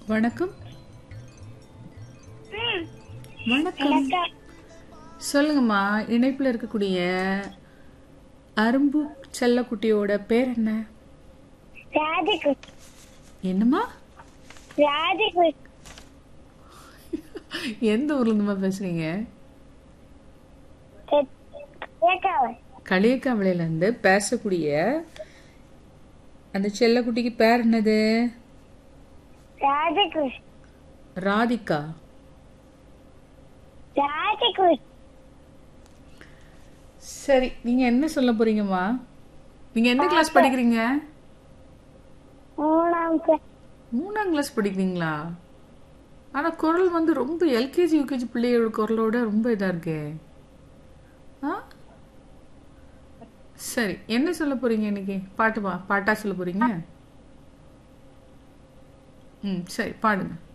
வணக்கம் வணக்கம் சொல்லுங்கம்மா இணைப்புல இருக்கக்கூடிய அரும்பு செல்லக்குட்டியோட பேர் என்ன ராதிகுட் என்னம்மா ராதிகுட் எந்த ஊர்ல இருந்துமா பேசுறீங்க கேட்காவல் களியக்காமலையில இருந்து பேசக்கூடிய அந்த செல்லக்குட்டிக்கு பேர் என்னது ராதிகுட் ராதிகா ராதிகுட் சரி நீங்க என்ன சொல்ல போறீங்கம்மா நீங்க எந்த கிளாஸ் படிக்கிறீங்க மூணாம் கிளாஸ் மூணாம் கிளாஸ் படிக்கிறீங்களா ஆனா குரல் வந்து ரொம்ப எல்கேஜி யூகேஜி பிள்ளையோட குரலோட ரொம்ப இதா இருக்கே ஆ சரி என்ன சொல்ல போறீங்க இன்னைக்கு பாட்டு பா பாட்டா சொல்ல போறீங்க ம் சரி பாடுங்க